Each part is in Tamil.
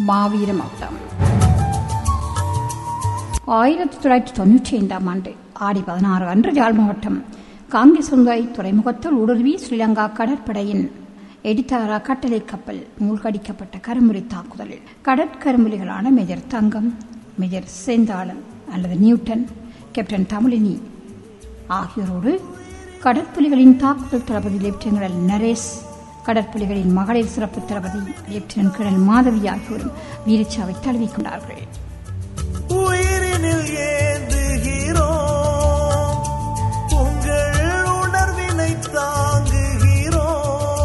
மாவீர மகுடம் ஆயிரத்தி தொள்ளாயிரத்தி தொண்ணூற்றி ஐந்தாம் ஆண்டு ஆடி பதினாறு அன்று யாழ் மாவட்டம் காங்கிசுங்காய் துறைமுகத்தில் ஊடுருவி ஸ்ரீலங்கா கடற்படையின் எடித்தாரா கட்டளை கப்பல் மூழ்கடிக்கப்பட்ட கருமுறை தாக்குதலில் கடற்கரும்புலிகளான மேஜர் தங்கம் மேஜர் சேந்தாளன் அல்லது நியூட்டன் கேப்டன் தமிழினி ஆகியோரோடு கடற்புலிகளின் தாக்குதல் தளபதி லெப்டினல் நரேஷ் கடற்புலிகளின் மகளிர் சிறப்பு தளபதி லெப்டினன்ட் கர்னல் மாதவி ஆகியோரும் வீரச்சாவை தழுவிக்கொண்டார்கள் உயிரினில் ஏந்துகிறோம் உங்கள் உணர்வினை தாங்குகிறோம்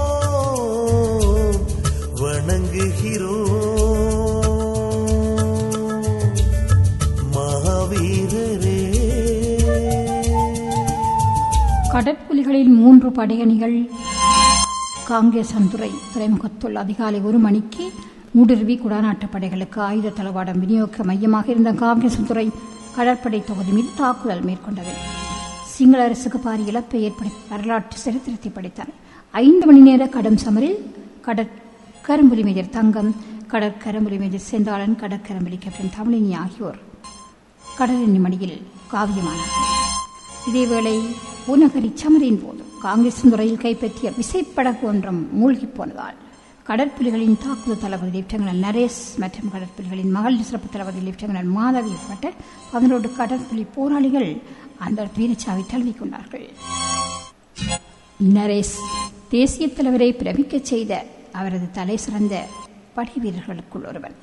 வணங்குகிறோம் மகாவீரரே கடற்புலிகளின் மூன்று படையணிகள் காங்கேசந்துறை துறைமுகத்துள் அதிகாலை ஒரு மணிக்கு ஊடுருவி குடாநாட்டு படைகளுக்கு ஆயுத தளவாடம் விநியோக மையமாக இருந்த காங்கேசந்துறை கடற்படை தொகுதி மீது தாக்குதல் மேற்கொண்டது சிங்கள அரசுக்கு பாரி இழப்பை ஏற்படுத்தி வரலாற்று சரித்திரத்தை படைத்தார் ஐந்து மணி நேர கடும் சமரில் கடற்கரும்புலி மேஜர் தங்கம் கடற்கரும்புலி மேஜர் செந்தாளன் கடற்கரும்புலி கேப்டன் தமிழினி ஆகியோர் கடலின் மடியில் காவியமானார்கள் இதேவேளை பூநகரி சமரின் போது காங்கிரஸ் துறையில் கைப்பற்றிய விசைப்படகு ஒன்றும் மூழ்கிப் போனதால் கடற்புலிகளின் தாக்குதல் தளபதி லெப்டினல் நரேஷ் மற்றும் கடற்புலிகளின் மகளிர் சிறப்பு தளபதி லெப்டினல் மாதவி உட்பட்ட பதினோரு கடற்புலி போராளிகள் அந்த வீரச்சாவை தழுவிக்கொண்டார்கள் நரேஷ் தேசிய தலைவரை பிரமிக்கச் செய்த அவரது தலை சிறந்த படை வீரர்களுக்குள் ஒருவன்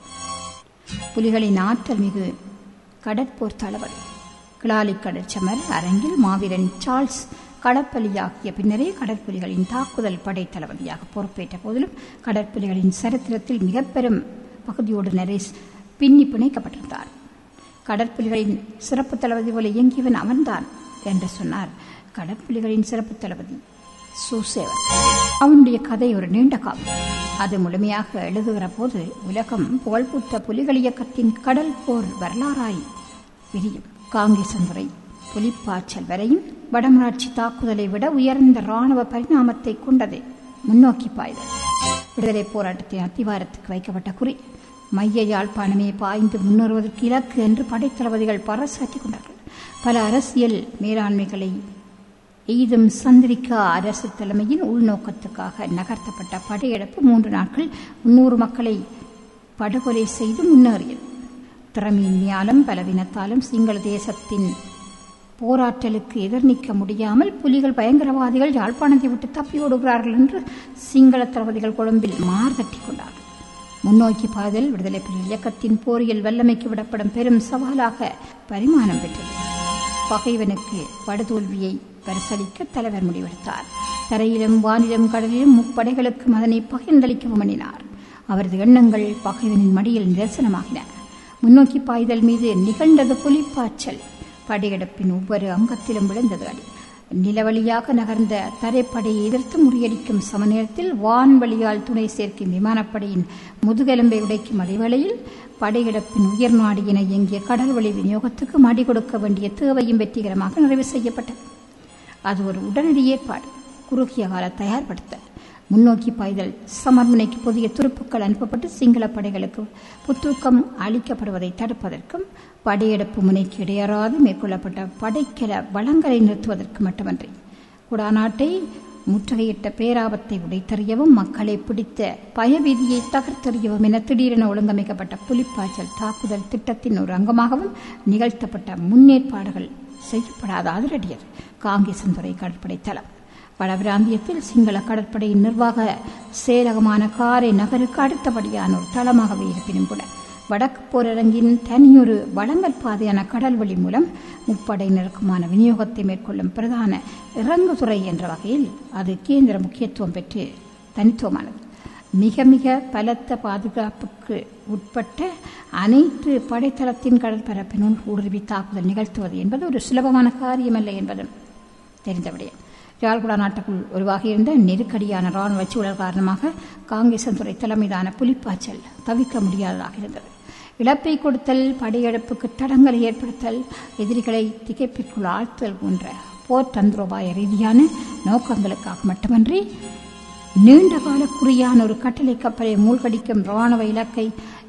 புலிகளின் ஆற்றல் மிகு கடற்போர் தளபதி கிளாலி கடற்சமர் அரங்கில் மாவீரன் சார்ல்ஸ் கடற்பலியாகிய பின்னரே கடற்புலிகளின் தாக்குதல் படை தளபதியாக பொறுப்பேற்ற போதிலும் கடற்புலிகளின் சரித்திரத்தில் மிக பெரும் பகுதியோடு நரேஷ் பின்னி பிணைக்கப்பட்டிருந்தார் கடற்புலிகளின் சிறப்பு தளபதி போல இயங்கியவன் அவன்தான் என்று சொன்னார் கடற்புலிகளின் சிறப்பு தளபதி சூசேவன் அவனுடைய கதை ஒரு நீண்ட காலம் அது முழுமையாக எழுதுகிற போது உலகம் புகழ்பூத்த புலிகள் இயக்கத்தின் கடல் போர் வரலாறாய் விரியும் காங்கேசந்துறை புலிப்பாய்ச்சல் வரையும் வடமராட்சி தாக்குதலை விட உயர்ந்த ராணுவ பரிணாமத்தை கொண்டது முன்னோக்கி பாய்தல் விடுதலை போராட்டத்தின் அத்திவாரத்துக்கு வைக்கப்பட்ட குறி மைய யாழ்ப்பாணமே பாய்ந்து முன்னேறுவதற்கு இலக்கு என்று படைத்தளபதிகள் பறைசாற்றிக் கொண்டார்கள் பல அரசியல் மேலாண்மைகளை எய்தும் சந்திரிகா அரசு தலைமையின் உள்நோக்கத்துக்காக நகர்த்தப்பட்ட படையெடுப்பு மூன்று நாட்கள் முன்னூறு மக்களை படுகொலை செய்து முன்னேறியது திறமையின்மையாலும் பலவீனத்தாலும் சிங்கள தேசத்தின் போராட்டலுக்கு எதிர்நிற்க முடியாமல் புலிகள் பயங்கரவாதிகள் யாழ்ப்பாணத்தை விட்டு தப்பியோடுகிறார்கள் என்று சிங்கள தளபதிகள் கொழும்பில் மார்தட்டி கொண்டார்கள் முன்னோக்கி பாதல் விடுதலை புலி இயக்கத்தின் போரியல் வல்லமைக்கு விடப்படும் பெரும் சவாலாக பரிமாணம் பெற்றது பகைவனுக்கு படுதோல்வியை பரிசளிக்க தலைவர் முடிவெடுத்தார் தரையிலும் வானிலும் கடலிலும் முப்படைகளுக்கும் அதனை பகிர்ந்தளிக்கவும் எண்ணினார் அவரது எண்ணங்கள் பகைவனின் மடியில் நிதர்சனமாகின முன்னோக்கி பாய்தல் மீது நிகழ்ந்தது புலிப்பாய்ச்சல் படையெடுப்பின் ஒவ்வொரு அங்கத்திலும் விழுந்தது அடி நிலவழியாக நகர்ந்த தரைப்படையை எதிர்த்து முறியடிக்கும் சமநேரத்தில் வான்வழியால் துணை சேர்க்கும் விமானப்படையின் முதுகெலும்பை உடைக்கும் அதேவேளையில் படையெடுப்பின் உயர் நாடு என இயங்கிய கடல்வழி விநியோகத்துக்கு மடி கொடுக்க வேண்டிய தேவையும் வெற்றிகரமாக நிறைவு செய்யப்பட்டது அது ஒரு உடனடி ஏற்பாடு குறுகிய கால தயார்படுத்தல் முன்னோக்கி பாய்தல் சமர்முனைக்கு புதிய துருப்புக்கள் அனுப்பப்பட்டு சிங்கள படைகளுக்கு புத்தூக்கம் அளிக்கப்படுவதை தடுப்பதற்கும் படையெடுப்பு முனைக்கு இடையறாது மேற்கொள்ளப்பட்ட படைக்கல வளங்களை நிறுத்துவதற்கு மட்டுமன்றி குடாநாட்டை முற்றுகையிட்ட பேராபத்தை உடைத்தறியவும் மக்களை பிடித்த பயவீதியை தகர்த்தெறியவும் என திடீரென ஒழுங்கமைக்கப்பட்ட புலிப்பாய்ச்சல் தாக்குதல் திட்டத்தின் ஒரு அங்கமாகவும் நிகழ்த்தப்பட்ட முன்னேற்பாடுகள் செய்யப்படாத அதிரடியது காங்கேசந்துறை கடற்படை தளம் வடபிராந்தியத்தில் சிங்கள கடற்படையின் நிர்வாக செயலகமான காரை நகருக்கு அடுத்தபடியான ஒரு தளமாகவே இருப்பினும் கூட வடக்கு போரரங்கின் தனியொரு வழங்கல் பாதையான கடல்வழி மூலம் முப்படையினருக்குமான விநியோகத்தை மேற்கொள்ளும் பிரதான இறங்குதுறை என்ற வகையில் அது கேந்திர முக்கியத்துவம் பெற்று தனித்துவமானது மிக மிக பலத்த பாதுகாப்புக்கு உட்பட்ட அனைத்து படைத்தளத்தின் கடற்பரப்பினுள் ஊடுருவி தாக்குதல் நிகழ்த்துவது என்பது ஒரு சுலபமான காரியமல்ல என்பதும் தெரிந்த விடயம் யாழ்குடா நாட்டுக்குள் உருவாகி இருந்த நெருக்கடியான ராணுவ சூழல் காரணமாக காங்கேசன் தலைமையிலான புலிப்பாய்ச்சல் தவிர்க்க முடியாததாக இருந்தது இழப்பை கொடுத்தல் படையெடுப்புக்கு தடங்களை ஏற்படுத்தல் எதிரிகளை திகைப்பிற்குள் ஆழ்த்தல் போன்ற போர் தந்திரோபாய ரீதியான நோக்கங்களுக்காக மட்டுமன்றி நீண்டகால குறியான ஒரு கட்டளை கப்பலை மூழ்கடிக்கும் ராணுவ இலக்கை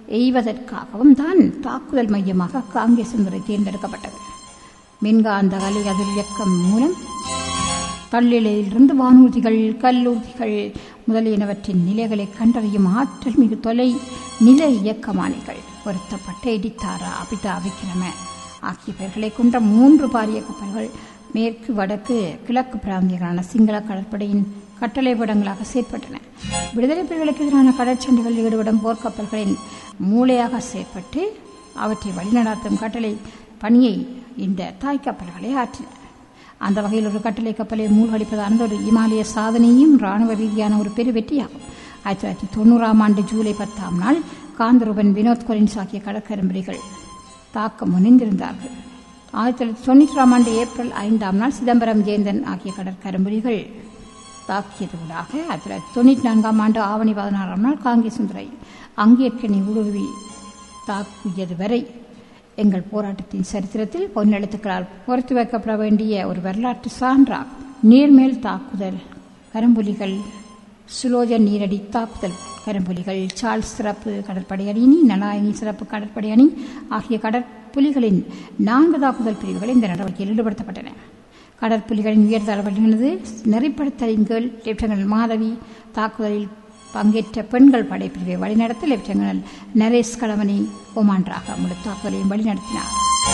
எய்வதற்காகவும் தான் தாக்குதல் மையமாக காங்கேசந்துறை தேர்ந்தெடுக்கப்பட்டது மின்காந்த அலை அதிர் இயக்கம் மூலம் பள்ளியிலிருந்து வானூர்திகள் கல்லூர்திகள் முதலியனவற்றின் நிலைகளை கண்டறியும் ஆற்றல் மிகு தொலை நில இயக்கமானிகள் பொருத்தப்பட்ட இடித்தாரா அபிதா விக்ரம ஆகிய பெயர்களை கொண்ட மூன்று பாரிய கப்பல்கள் மேற்கு வடக்கு கிழக்கு பிராந்தியங்களான சிங்கள கடற்படையின் கட்டளை படங்களாக செயற்பட்டன விடுதலை புலிகளுக்கு எதிரான கடற்சண்டைகளில் ஈடுபடும் போர்க்கப்பல்களின் மூளையாக செயற்பட்டு அவற்றை வழிநடாத்தும் கட்டளை பணியை இந்த தாய் கப்பல்களை ஆற்றின அந்த வகையில் ஒரு கட்டளை கப்பலை மூழ்கடிப்பதான ஒரு இமாலய சாதனையும் ராணுவ ரீதியான ஒரு பெரு வெற்றியாகும் ஆயிரத்தி தொள்ளாயிரத்தி தொண்ணூறாம் ஆண்டு ஜூலை பத்தாம் நாள் காந்தரூபன் வினோத் கொலின்ஸ் ஆகிய கடற்கரும்புரிகள் தாக்க முனைந்திருந்தார்கள் ஆயிரத்தி தொள்ளாயிரத்தி தொண்ணூற்றாம் ஆண்டு ஏப்ரல் ஐந்தாம் நாள் சிதம்பரம் ஜெயந்தன் ஆகிய கடற்கரும்புரிகள் தாக்கியதூடாக ஆயிரத்தி தொள்ளாயிரத்தி தொண்ணூற்றி நான்காம் ஆண்டு ஆவணி பதினாறாம் நாள் காங்கேசுந்தரை அங்கேற்கனி ஊடுருவி தாக்கியது வரை எங்கள் போராட்டத்தின் சரித்திரத்தில் பொன்னெழுத்துக்களால் பொறுத்து வைக்கப்பட வேண்டிய ஒரு வரலாற்று சான்றாகும் நீர்மேல் தாக்குதல் கரும்புலிகள் சுலோஜ நீரடி தாக்குதல் கரும்புலிகள் சார்ல்ஸ் சிறப்பு கடற்படை அணி நலாயினி சிறப்பு கடற்படை அணி ஆகிய கடற்புலிகளின் நான்கு தாக்குதல் பிரிவுகள் இந்த நடவடிக்கையில் ஈடுபடுத்தப்பட்டன கடற்புலிகளின் உயர்தளபதிகளது நெறிப்படுத்தலின் கீழ் லெப்டினல் மாதவி தாக்குதலில் பங்கேற்ற பெண்கள் படைப்பிரிவை வழிநடத்த லெப்டினல் நரேஷ் கலவனை கொமாண்டராக முழு தாக்குதலையும் வழிநடத்தினார்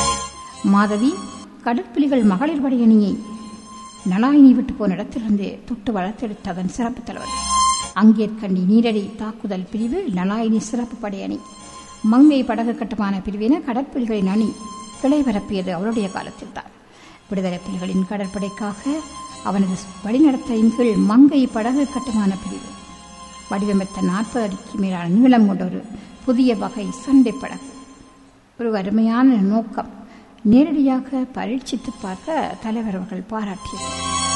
மாதவி கடற்புலிகள் மகளிர் படையணியை நலாயினி விட்டு போன இடத்திலிருந்து தொட்டு வளர்த்தெடுத்த அதன் சிறப்பு தலைவர் அங்கேற்கண்டி நீரடி தாக்குதல் பிரிவு நலாயினி சிறப்பு படையணி மங்கை படகு கட்டுமான பிரிவின கடற்புலிகளின் அணி கிளை பரப்பியது அவருடைய காலத்தில்தான் விடுதலை புலிகளின் கடற்படைக்காக அவனது வழிநடத்தையின் கீழ் மங்கை படகு கட்டுமான பிரிவு வடிவமைத்த நாற்பது அடிக்கு மேலான நீளம் கொண்ட ஒரு புதிய வகை சண்டை படகு ஒரு அருமையான நோக்கம் நேரடியாக பரீட்சித்து பார்க்க தலைவர் அவர்கள் பாராட்டியது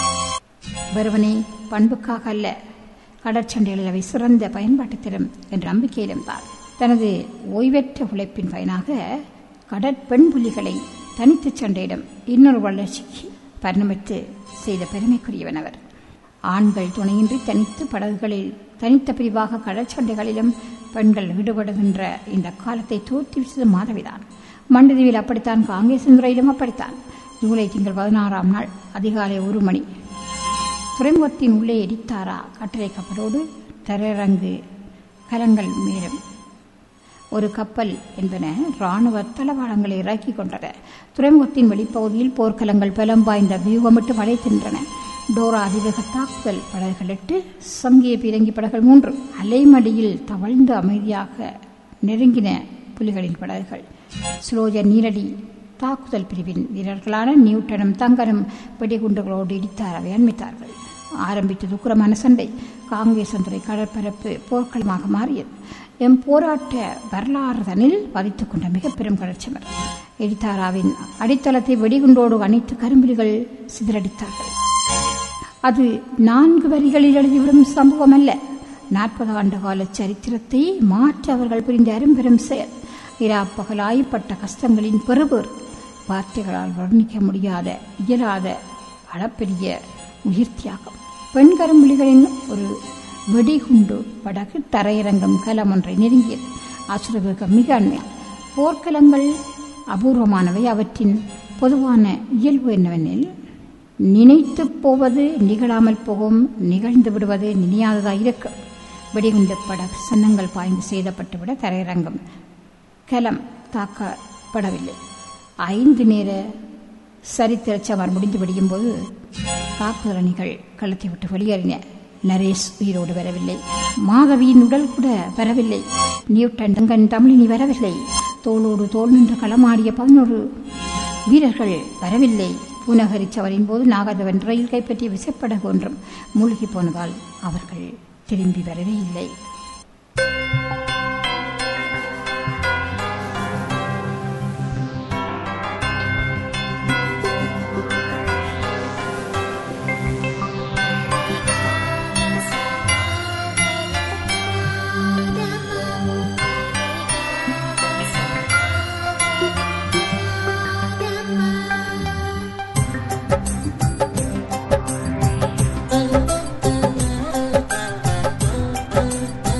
வெறுவனே பண்புக்காக அல்ல கடற்சண்டைகளில் அவை சிறந்த பயன்பாட்டு திறம் என்ற நம்பிக்கையிலும் தான் தனது ஓய்வற்ற உழைப்பின் பயனாக கடற்பெண் புலிகளை தனித்து சண்டையிடம் இன்னொரு வளர்ச்சிக்கு பரிணமித்து செய்த பெருமைக்குரியவன் அவர் ஆண்கள் துணையின்றி தனித்து படகுகளில் தனித்த பிரிவாக கடற்சண்டைகளிலும் பெண்கள் ஈடுபடுகின்ற இந்த காலத்தை தோற்றுவித்தது மாதவிதான் மண்டதீவில் அப்படித்தான் காங்கேசந்துறையிலும் அப்படித்தான் ஜூலை திங்கள் பதினாறாம் நாள் அதிகாலை ஒரு மணி துறைமுகத்தின் உள்ளே எரித்தாரா கட்டளை கப்பலோடு தரையிறங்கு கலங்கள் மேலும் ஒரு கப்பல் என்பன இராணுவ தளவாடங்களை இறக்கிக் கொண்டன துறைமுகத்தின் வெளிப்பகுதியில் போர்க்களங்கள் பலம் வாய்ந்த வியூகமிட்டு வளைத்தின்றன டோரா அதிவேக தாக்குதல் படகுகள் எட்டு சங்கிய பீரங்கி படகுகள் மூன்று அலைமடியில் தவழ்ந்து அமைதியாக நெருங்கின புலிகளின் படகுகள் ஸ்லோஜ நீரடி தாக்குதல் பிரிவின் வீரர்களான நியூட்டனும் தங்கரும் வெடிகுண்டுகளோடு இடித்தார் அவை அண்மித்தார்கள் ஆரம்பித்தது உக்கிரமான சண்டை காங்கேசந்துறை கடற்பரப்பு போர்க்களமாக மாறியது எம் போராட்ட வரலாறு தனில் பதித்துக் கொண்ட மிக பெரும் கடற்சமர் எடித்தாராவின் அடித்தளத்தை வெடிகுண்டோடு அனைத்து கரும்புலிகள் சிதறடித்தார்கள் அது நான்கு வரிகளில் எழுதிவிடும் சம்பவம் அல்ல நாற்பது ஆண்டு கால சரித்திரத்தை மாற்ற அவர்கள் புரிந்த அரும்பெரும் செயல் இரா பகலாய்ப்பட்ட கஷ்டங்களின் பெறுபேர் வார்த்தைகளால் வர்ணிக்க முடியாத இயலாத அளப்பெரிய உயிர் தியாகம் பெண் கரும்புலிகளின் ஒரு வெடிகுண்டு படகு தரையிறங்கும் கலம் ஒன்றை நெருங்கியது அசுரவேகம் மிக அண்மை போர்க்களங்கள் அபூர்வமானவை அவற்றின் பொதுவான இயல்பு என்னவெனில் நினைத்து போவது நிகழாமல் போகும் நிகழ்ந்து விடுவது நினையாததாக இருக்கும் வெடிகுண்டு படகு சன்னங்கள் பாய்ந்து சேதப்பட்டுவிட தரையிறங்கும் கலம் தாக்கப்படவில்லை ஐந்து நேர சரித்திரச்சமர் முடிந்து விடியும் போது தாக்குதல் அணிகள் களத்தை விட்டு வெளியேறின நரேஷ் உயிரோடு வரவில்லை மாதவியின் உடல் கூட வரவில்லை நியூட்டன் தங்கன் தமிழினி வரவில்லை தோளோடு தோல் நின்று களமாடிய பதினோரு வீரர்கள் வரவில்லை பூநகரிச்சவரின் போது நாகதவன் ரயில் கைப்பற்றிய விசைப்படகு ஒன்றும் மூழ்கி போனதால் அவர்கள் திரும்பி வரவே இல்லை Thank you.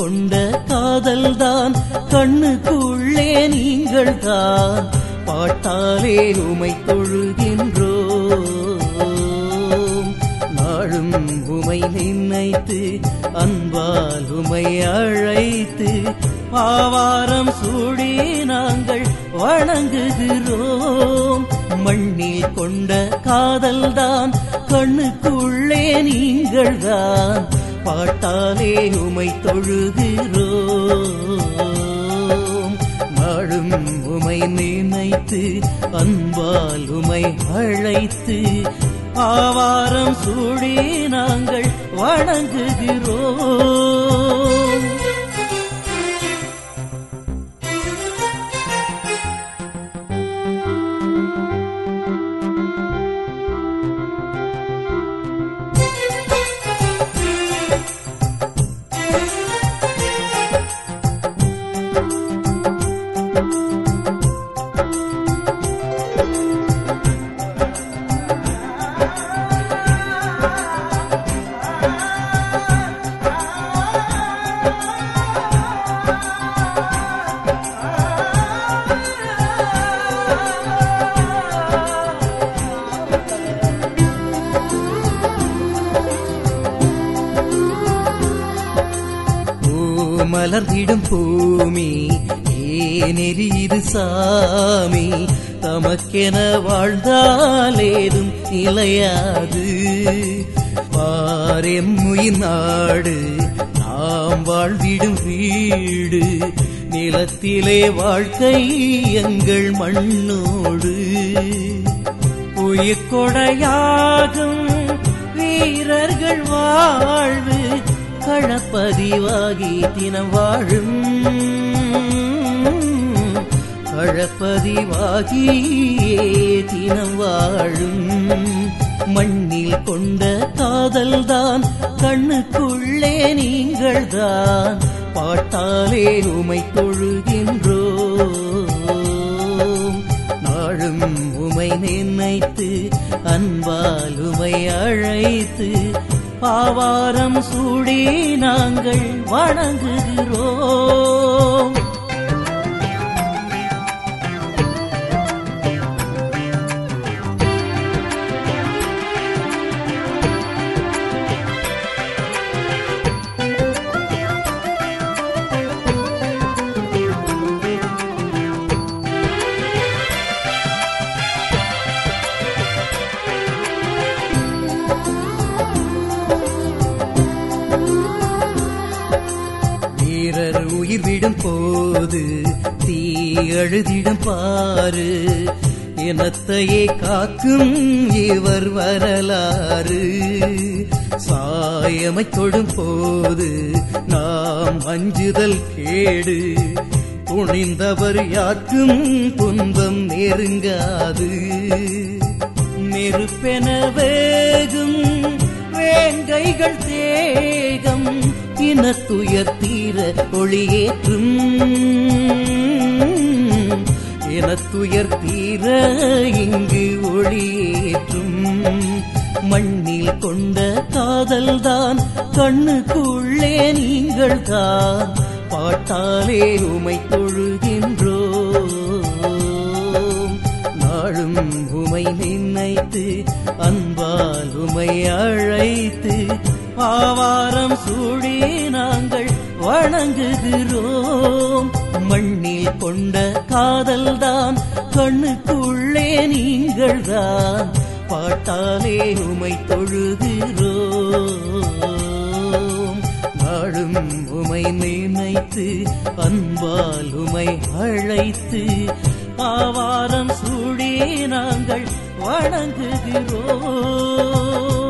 கொண்ட காதல்தான் கண்ணுக்குள்ளே நீங்கள் தான் பாட்டாலே உமை தொழுகின்றோம் நாளும் உமை நினைத்து அன்பால் உமை அழைத்து ஆவாரம் சூடி நாங்கள் வணங்குகிறோம் மண்ணில் கொண்ட காதல்தான் கண்ணுக்குள்ளே நீங்கள் தான் பாட்டாலே உமை தொழுகிறோம் நாளும் உமை நினைத்து அன்பால் உமை அழைத்து ஆவாரம் சூடி நாங்கள் வணங்குகிறோம் பூ மலர்ந்திடும் பூமி ஏனெறிது சாமி தமக்கென வாழ்ந்தாலேதும் நிலையாது பாரெம்முயின் நாடு நாம் வாழ்ந்திடும் வீடு நிலத்திலே வாழ்க்கை எங்கள் மண்ணோடு உயிர் கொடையாகும் வீரர்கள் வாழ்வு களப்பதிவாகி தினம் வாழும் களப்பதிவாகியே தினம் வாழும் மண்ணில் கொண்ட காதல்தான் கண்ணுக்குள்ளே நீங்கள் தான் பாட்டாலே உமை தொழுகின்றோம் நாளும் உமை நினைத்து அன்பால் உமை அழைத்து பாவாரம் சூடி நாங்கள் வணங்குகிறோம் வீரர் உயிர் விடும் போது தீ அழுதிடும் பாரு இனத்தையே காக்கும் இவர் வரலாறு சாயமை தொடும் போது நாம் அஞ்சுதல் கேடு துணிந்தவர் யாருக்கும் துன்பம் நெருங்காது நெருப்பென வேகும் வேங்கைகள் தேகம் இனத்துயர் தீர ஒளியேற்றும் இனத்துயர் தீர இங்கு ஒளியேற்றும் மண்ணில் கொண்ட காதல்தான் கண்ணுக்குள்ளே நீங்கள் தான் பாட்டாலே உமை தொழுகின்றோம் நாளும் உமை நினைத்து அன்பால் உமை அழைத்து ஆவாரம் சூடி நாங்கள் வணங்குகிறோம் மண்ணில் கொண்ட காதல்தான் கண்ணுக்குள்ளே நீங்கள் தான் பாட்டாலே உமை தொழுகிறோம் நாளும் உமை நினைத்து அன்பால் உமை அழைத்து ஆவாரம் சூடி நாங்கள் வணங்குகிறோம்